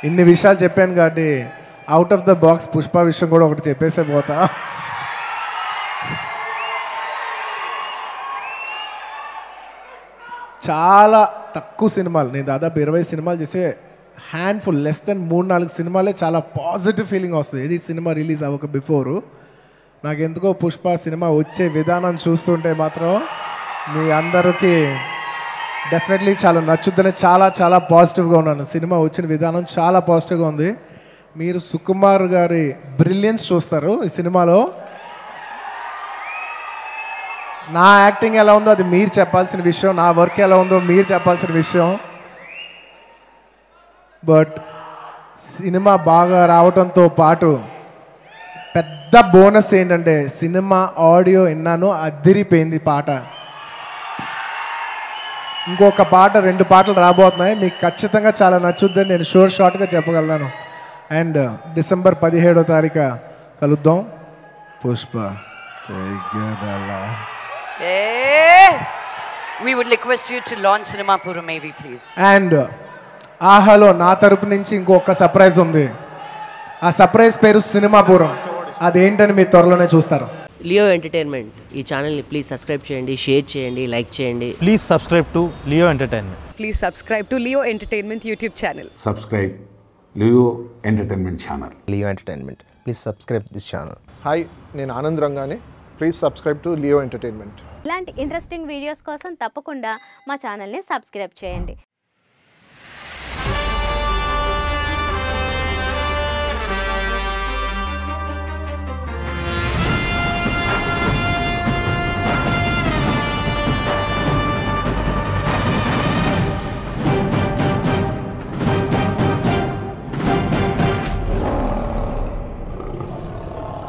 ఇన్ని విషయాలు చెప్పాను కాబట్టి out of the box Pushpa విషయం కూడా ఒకటి చెప్పేసే పోతా చాలా తక్కువ సినిమాలు నేను దాదాపు ఇరవై సినిమాలు చేసే హ్యాండ్ఫుల్ లెస్ దెన్ మూడు నాలుగు సినిమాలే చాలా పాజిటివ్ ఫీలింగ్ వస్తుంది ఇది సినిమా రిలీజ్ అవ్వక బిఫోరు నాకు ఎందుకో పుష్ప సినిమా వచ్చే విధానం చూస్తుంటే మాత్రం మీ అందరికీ డెఫినెట్లీ చాలా నచ్చుద్దని చాలా చాలా పాజిటివ్గా ఉన్నాను సినిమా వచ్చిన విధానం చాలా పాజిటివ్గా ఉంది మీరు సుకుమార్ గారి బ్రిలియన్స్ చూస్తారు ఈ సినిమాలో నా యాక్టింగ్ ఎలా ఉందో అది మీరు చెప్పాల్సిన విషయం నా వర్క్ ఎలా ఉందో మీరు చెప్పాల్సిన విషయం బట్ సినిమా బాగా రావటంతో పాటు పెద్ద బోనస్ ఏంటంటే సినిమా ఆడియో విన్నాను అదిరిపోయింది పాట ఇంకొక పాట రెండు పాటలు రాబోతున్నాయి మీకు ఖచ్చితంగా చాలా నచ్చుద్దని నేను షోర్ షార్ట్గా చెప్పగలను అండ్ డిసెంబర్ పదిహేడో తారీఖు కలుద్దాం పుష్ప తెగదల. Eh, we would request you to launch Cinema Puram AV, please. And ఆహాలో నా తరపు నుంచి ఇంకొక సర్ప్రైజ్ ఉంది ఆ సర్ప్రైజ్ పేరు సినిమాపురం అదేంటని మీరు త్వరలోనే చూస్తారు లియో ఎంటర్టైన్మెంట్ ఈ ఛానల్ని ప్లీజ్ సబ్స్క్రైబ్ చేయండి షేర్ చేయండి లైక్ చేయండి Please subscribe to Leo Entertainment. Please subscribe to Leo Entertainment YouTube channel. subscribe Leo Entertainment Channel. Leo Entertainment. Please subscribe this channel. హాయ్ నేను ఆనంద్ రంగానే please subscribe to Leo entertainment ఇలాంటి interesting videos కోసం తప్పకుండా మా ఛానల్ని సబ్స్క్రైబ్ చేయండి